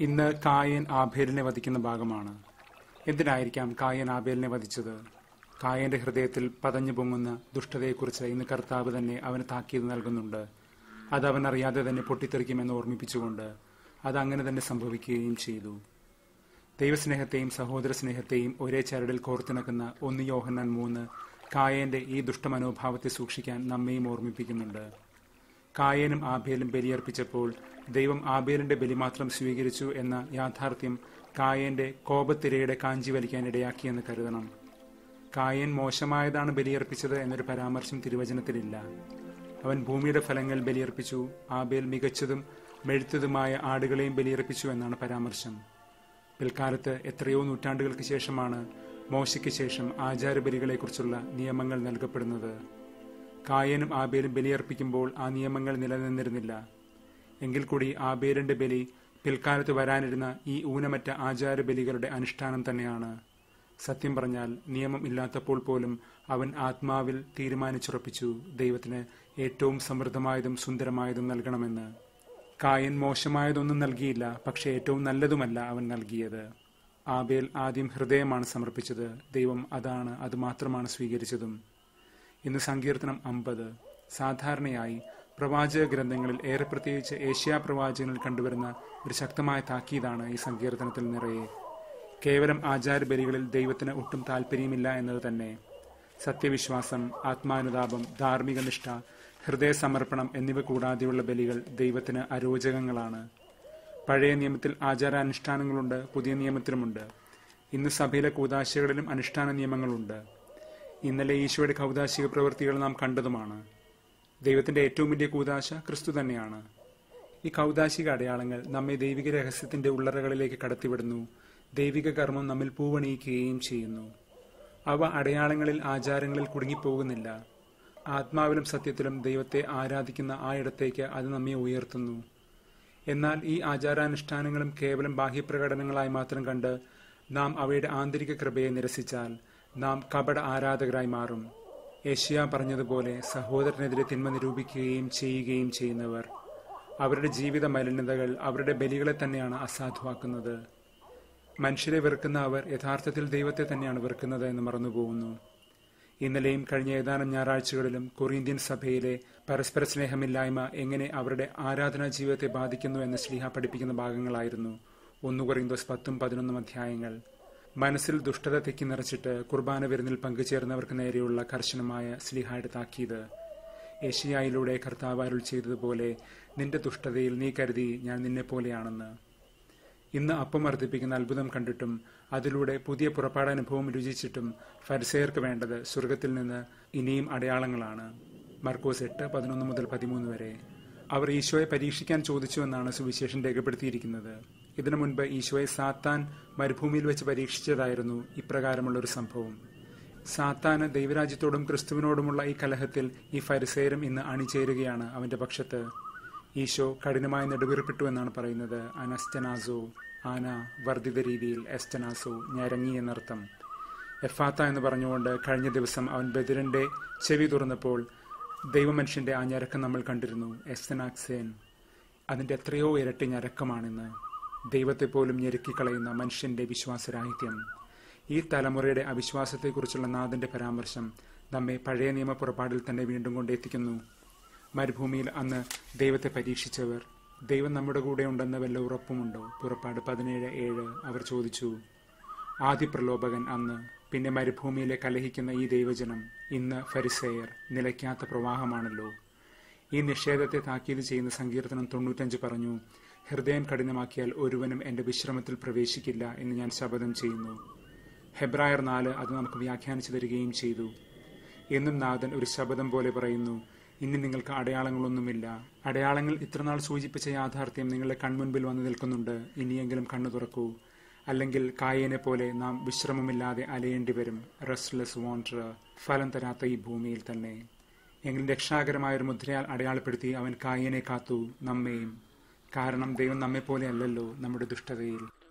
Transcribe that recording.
ഇന്ന് കായൻ ആബേലിനെ വധിക്കുന്ന ഭാഗമാണ് എന്തിനായിരിക്കാം കായൻ ആബേലിനെ വധിച്ചത് കായന്റെ ഹൃദയത്തിൽ പതഞ്ഞു പൊങ്ങുന്ന ദുഷ്ടതയെക്കുറിച്ച് ഇന്ന് കർത്താവ് തന്നെ അവന് താക്കീത് നൽകുന്നുണ്ട് അത് അവൻ അറിയാതെ തന്നെ പൊട്ടിത്തെറിക്കുമെന്ന് ഓർമ്മിപ്പിച്ചുകൊണ്ട് അത് അങ്ങനെ തന്നെ സംഭവിക്കുകയും ചെയ്തു ദൈവസ്നേഹത്തെയും സഹോദര സ്നേഹത്തെയും ഒരേ ചരടിൽ കോർത്തിണക്കുന്ന ഒന്ന് യോഹന്നാൻ മൂന്ന് കായന്റെ ഈ ദുഷ്ടമനോഭാവത്തെ സൂക്ഷിക്കാൻ നമ്മയും ഓർമ്മിപ്പിക്കുന്നുണ്ട് കായനും ആബേലും ബലിയർപ്പിച്ചപ്പോൾ ദൈവം ആബേലിന്റെ ബലി മാത്രം സ്വീകരിച്ചു എന്ന യാഥാർത്ഥ്യം കായന്റെ കോപത്തിരയുടെ കാഞ്ചി വലിക്കാൻ ഇടയാക്കിയെന്ന് കരുതണം കായൻ മോശമായതാണ് ബലിയർപ്പിച്ചത് എന്നൊരു പരാമർശം തിരുവചനത്തിലില്ല അവൻ ഭൂമിയുടെ ഫലങ്ങൾ ബലിയർപ്പിച്ചു ആബേൽ മികച്ചതും മെഴുത്തതുമായ ആടുകളെയും ബലിയർപ്പിച്ചു എന്നാണ് പരാമർശം പിൽക്കാലത്ത് എത്രയോ നൂറ്റാണ്ടുകൾക്ക് ശേഷമാണ് മോശയ്ക്ക് ശേഷം ആചാരബലികളെക്കുറിച്ചുള്ള നിയമങ്ങൾ നൽകപ്പെടുന്നത് കായനും ആബേലും ബലിയർപ്പിക്കുമ്പോൾ ആ നിയമങ്ങൾ നിലനിന്നിരുന്നില്ല എങ്കിൽ കൂടി ആബേലിന്റെ ബലി പിൽക്കാലത്ത് വരാനിരുന്ന ഈ ഊനമറ്റ ആചാരബലികളുടെ അനുഷ്ഠാനം തന്നെയാണ് സത്യം പറഞ്ഞാൽ നിയമം ഇല്ലാത്തപ്പോൾ പോലും അവൻ ആത്മാവിൽ തീരുമാനിച്ചുറപ്പിച്ചു ദൈവത്തിന് ഏറ്റവും സമൃദ്ധമായതും സുന്ദരമായതും നൽകണമെന്ന് കായൻ മോശമായതൊന്നും നൽകിയില്ല പക്ഷെ ഏറ്റവും നല്ലതുമല്ല അവൻ നൽകിയത് ആബേൽ ആദ്യം ഹൃദയമാണ് സമർപ്പിച്ചത് ദൈവം അതാണ് അത് മാത്രമാണ് സ്വീകരിച്ചതും ഇന്ന് സങ്കീർത്തനം അമ്പത് സാധാരണയായി പ്രവാചക ഗ്രന്ഥങ്ങളിൽ ഏറെ പ്രത്യേകിച്ച് ഏഷ്യാ പ്രവാചകനിൽ കണ്ടുവരുന്ന ഒരു ശക്തമായ താക്കീതാണ് ഈ സങ്കീർത്തനത്തിൽ നിറയെ കേവലം ആചാരബലികളിൽ ദൈവത്തിന് ഒട്ടും താല്പര്യമില്ല എന്നത് തന്നെ സത്യവിശ്വാസം ആത്മാനുതാപം ധാർമ്മിക നിഷ്ഠ ഹൃദയസമർപ്പണം എന്നിവ കൂടാതെയുള്ള ബലികൾ ദൈവത്തിന് അരോചകങ്ങളാണ് പഴയ നിയമത്തിൽ ആചാരാനുഷ്ഠാനങ്ങളുണ്ട് പുതിയ നിയമത്തിലുമുണ്ട് ഇന്ന് സഭയിലെ കൂതാശകളിലും അനുഷ്ഠാന നിയമങ്ങളുണ്ട് ഇന്നലെ ഈശോയുടെ കൗതാശിക പ്രവൃത്തികൾ നാം കണ്ടതുമാണ് ദൈവത്തിന്റെ ഏറ്റവും വലിയ കൂതാശ ക്രിസ്തു തന്നെയാണ് ഈ കൗതാശിക അടയാളങ്ങൾ നമ്മെ ദൈവിക രഹസ്യത്തിന്റെ ഉള്ളറകളിലേക്ക് കടത്തിവിടുന്നു ദൈവിക കർമ്മം നമ്മിൽ പൂവണിയിക്കുകയും ചെയ്യുന്നു അവ അടയാളങ്ങളിൽ ആചാരങ്ങളിൽ കുടുങ്ങിപ്പോകുന്നില്ല ആത്മാവിലും സത്യത്തിലും ദൈവത്തെ ആരാധിക്കുന്ന ആ ഇടത്തേക്ക് അത് നമ്മെ ഉയർത്തുന്നു എന്നാൽ ഈ ആചാരാനുഷ്ഠാനങ്ങളും കേവലം ബാഹ്യപ്രകടനങ്ങളായി മാത്രം കണ്ട് നാം അവയുടെ ആന്തരിക കൃപയെ നിരസിച്ചാൽ നാം കപട ആരാധകരായി മാറും ഏഷ്യ പറഞ്ഞതുപോലെ സഹോദരനെതിരെ തിന്മ നിരൂപിക്കുകയും ചെയ്യുകയും ചെയ്യുന്നവർ അവരുടെ ജീവിത മലിനതകൾ അവരുടെ ബലികളെ തന്നെയാണ് അസാധുവാക്കുന്നത് മനുഷ്യരെ വെറുക്കുന്ന അവർ യഥാർത്ഥത്തിൽ ദൈവത്തെ തന്നെയാണ് വെറുക്കുന്നത് എന്ന് മറന്നുപോകുന്നു ഇന്നലെയും കഴിഞ്ഞ ഏതാനും ഞായറാഴ്ചകളിലും കൊറിന്ത്യൻ സഭയിലെ പരസ്പര സ്നേഹമില്ലായ്മ എങ്ങനെ അവരുടെ ആരാധനാ ജീവിതത്തെ ബാധിക്കുന്നു എന്ന് ശ്ലീഹ പഠിപ്പിക്കുന്ന ഭാഗങ്ങളായിരുന്നു ഒന്നു കൊറിന്തോസ് പത്തും പതിനൊന്നും അധ്യായങ്ങൾ മനസ്സിൽ ദുഷ്ടത തെക്കി നിറച്ചിട്ട് കുർബാന വിരുന്നിൽ പങ്കുചേർന്നവർക്ക് നേരെയുള്ള കർശനമായ സ്ലിഹായുടെ താക്കീത് ഏഷ്യായിലൂടെ കർത്താവ് അരുൾ ചെയ്തതുപോലെ നിന്റെ ദുഷ്ടതയിൽ നീ കരുതി ഞാൻ നിന്നെ പോലെയാണെന്ന് ഇന്ന് അപ്പം വർദ്ധിപ്പിക്കുന്ന അത്ഭുതം കണ്ടിട്ടും അതിലൂടെ പുതിയ പുറപ്പാടനുഭവം രുചിച്ചിട്ടും ഫരിസേയർക്ക് വേണ്ടത് സ്വർഗത്തിൽ നിന്ന് ഇനിയും അടയാളങ്ങളാണ് മർക്കോസ് എട്ട് പതിനൊന്ന് മുതൽ പതിമൂന്ന് വരെ അവർ ഈശോയെ പരീക്ഷിക്കാൻ ചോദിച്ചുവെന്നാണ് സുവിശേഷം രേഖപ്പെടുത്തിയിരിക്കുന്നത് ഇതിനു മുൻപ് ഈശോയെ സാത്താൻ മരുഭൂമിയിൽ വെച്ച് പരീക്ഷിച്ചതായിരുന്നു ഇപ്രകാരമുള്ള ഒരു സംഭവം സാത്താന് ദൈവരാജ്യത്തോടും ക്രിസ്തുവിനോടുമുള്ള ഈ കലഹത്തിൽ ഈ ഫരിസേരും ഇന്ന് അണിചേരുകയാണ് അവന്റെ പക്ഷത്ത് ഈശോ കഠിനമായി നെടുവീർപ്പിട്ടു എന്നാണ് പറയുന്നത് അനസ്റ്റനാസോ ആന വർദ്ധിത രീതിയിൽ എസ്റ്റനാസോ ഞരങ്ങി എന്നർത്ഥം എഫാത്ത എന്ന് പറഞ്ഞുകൊണ്ട് കഴിഞ്ഞ ദിവസം അവൻ ബദിരന്റെ ചെവി തുറന്നപ്പോൾ ദൈവമനുഷ്യന്റെ ആ ഞരക്കം നമ്മൾ കണ്ടിരുന്നു എസ്തനാക്സേൻ അതിന്റെ എത്രയോ ഇരട്ടി ഞരക്കമാണിന്ന് ദൈവത്തെ പോലും ഞെരുക്കിക്കളയുന്ന മനുഷ്യന്റെ വിശ്വാസരാഹിത്യം ഈ തലമുറയുടെ അവിശ്വാസത്തെക്കുറിച്ചുള്ള നാഥന്റെ പരാമർശം നമ്മെ പഴയ നിയമ പുറപ്പാടിൽ തന്നെ വീണ്ടും കൊണ്ടെത്തിക്കുന്നു മരുഭൂമിയിൽ അന്ന് ദൈവത്തെ പരീക്ഷിച്ചവർ ദൈവം നമ്മുടെ കൂടെ ഉണ്ടെന്ന് വല്ല ഉറപ്പുമുണ്ടോ പുറപ്പാട് പതിനേഴ് ഏഴ് അവർ ചോദിച്ചു ആദ്യ പ്രലോഭകൻ അന്ന് പിന്നെ മരുഭൂമിയിലെ കലഹിക്കുന്ന ഈ ദൈവജനം ഇന്ന് ഫരിസേയർ നിലയ്ക്കാത്ത പ്രവാഹമാണല്ലോ ഈ നിഷേധത്തെ താക്കീത് ചെയ്യുന്ന സങ്കീർത്തനം തൊണ്ണൂറ്റഞ്ച് പറഞ്ഞു ഹൃദയം കഠിനമാക്കിയാൽ ഒരുവനും എന്റെ വിശ്രമത്തിൽ പ്രവേശിക്കില്ല എന്ന് ഞാൻ ശപഥം ചെയ്യുന്നു ഹെബ്രായർ നാല് അത് നമുക്ക് വ്യാഖ്യാനിച്ചു തരികയും ചെയ്തു എന്നും നാഥൻ ഒരു ശബദം പോലെ പറയുന്നു ഇനി നിങ്ങൾക്ക് അടയാളങ്ങളൊന്നുമില്ല അടയാളങ്ങൾ ഇത്രനാൾ സൂചിപ്പിച്ച യാഥാർത്ഥ്യം നിങ്ങളുടെ കൺമുൻപിൽ വന്നു നിൽക്കുന്നുണ്ട് ഇനിയെങ്കിലും കണ്ണു തുറക്കൂ അല്ലെങ്കിൽ കായേനെ പോലെ നാം വിശ്രമമില്ലാതെ അലയേണ്ടി വരും റെസ്റ്റ്ലെസ് വോണ്ടർ ഫലം തരാത്ത ഈ ഭൂമിയിൽ തന്നെ എങ്കിലും രക്ഷാകരമായ ഒരു മുദ്രയാൽ അടയാളപ്പെടുത്തി അവൻ കായേനെ കാത്തു നമ്മെയും കാരണം ദൈവം നമ്മെപ്പോലെ അല്ലല്ലോ നമ്മുടെ ദുഷ്ടതയിൽ